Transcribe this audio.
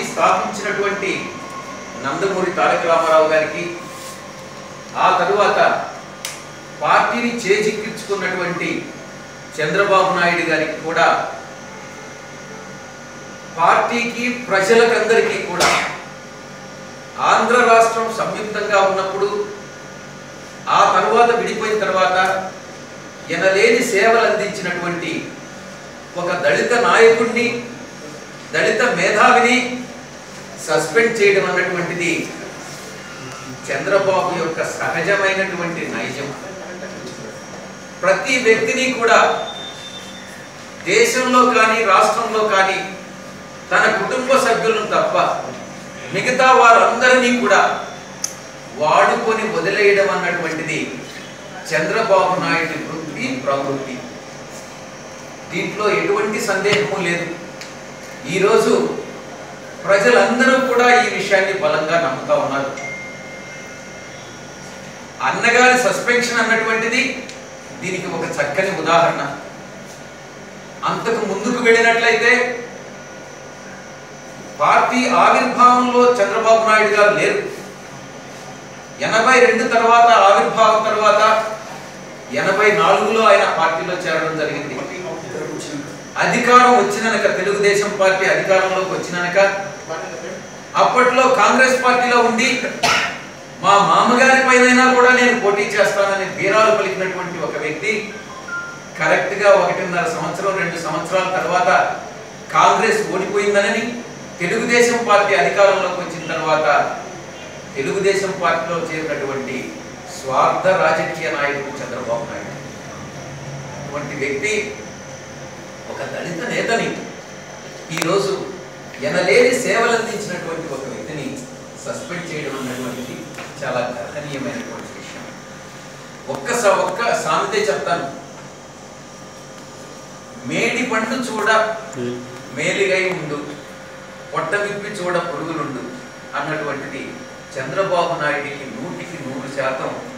స్థాపించినటువంటి నందమూరి తారక రామారావు గారికి ఆ తరువాత పార్టీని చేజిక్కించుకున్నటువంటి చంద్రబాబు నాయుడు గారికి కూడా పార్టీకి ప్రజలకందరికీ కూడా ఆంధ్ర రాష్ట్రం సంయుక్తంగా ఉన్నప్పుడు ఆ తరువాత విడిపోయిన తర్వాత ఎనలేని సేవలు అందించినటువంటి ఒక దళిత నాయకుడిని దళిత మేధావిని సస్పెండ్ చేయడం అన్నటువంటిది చంద్రబాబు యొక్క సహజమైనటువంటి నైజం ప్రతి వ్యక్తిని కూడా దేశంలో కానీ రాష్ట్రంలో కానీ తన కుటుంబ సభ్యులను తప్ప మిగతా వారందరినీ కూడా వాడుకొని వదిలేయడం అన్నటువంటిది చంద్రబాబు నాయుడు వృత్తి ప్రవృత్తి దీంట్లో ఎటువంటి సందేహము లేదు ఈరోజు ప్రజలందరూ కూడా ఈ విషయాన్ని బలంగా నమ్ముతా ఉన్నారు అన్నగారి సస్పెన్షన్ అన్నటువంటిది దీనికి ఒక చక్కని ఉదాహరణ అంతకు ముందుకు వెళ్ళినట్లయితే పార్టీ ఆవిర్భావంలో చంద్రబాబు నాయుడు గారు లేరు ఎనభై రెండు తర్వాత ఆవిర్భావం తర్వాత ఎనభై నాలుగులో ఆయన పార్టీలో చేరడం జరిగింది అధికారం వచ్చిననక తెలుగుదేశం పార్టీ అధికారంలోకి వచ్చిననక అప్పట్లో కాంగ్రెస్ పార్టీలో ఉండి మా మామగారి పైన కూడా నేను పోటీ చేస్తానని బీరాలు పలికినటువంటి ఒక వ్యక్తి కరెక్ట్ గా ఒకటిన్నర సంవత్సరం రెండు సంవత్సరాల తర్వాత కాంగ్రెస్ ఓడిపోయిందనని తెలుగుదేశం పార్టీ అధికారంలోకి వచ్చిన తర్వాత తెలుగుదేశం పార్టీలో చేరినటువంటి స్వార్థ రాజకీయ నాయకుడు చంద్రబాబు నాయుడు అటువంటి వ్యక్తి ఒక దళిత నేతని ఈరోజు ఎనలేని సేవలు అందించినటువంటి ఒక వ్యక్తిని సస్పెండ్ చేయడం అన్నటువంటిది చాలా గర్హనీయమైనటువంటి విషయం ఒక్క స- ఒక్క సామెతే చెప్తాను మేడి పండు చూడ మేలిగై ఉండు పొట్ట విప్పి చూడ పురుగులుండు అన్నటువంటిది చంద్రబాబు నాయుడికి నూటికి నూరు శాతం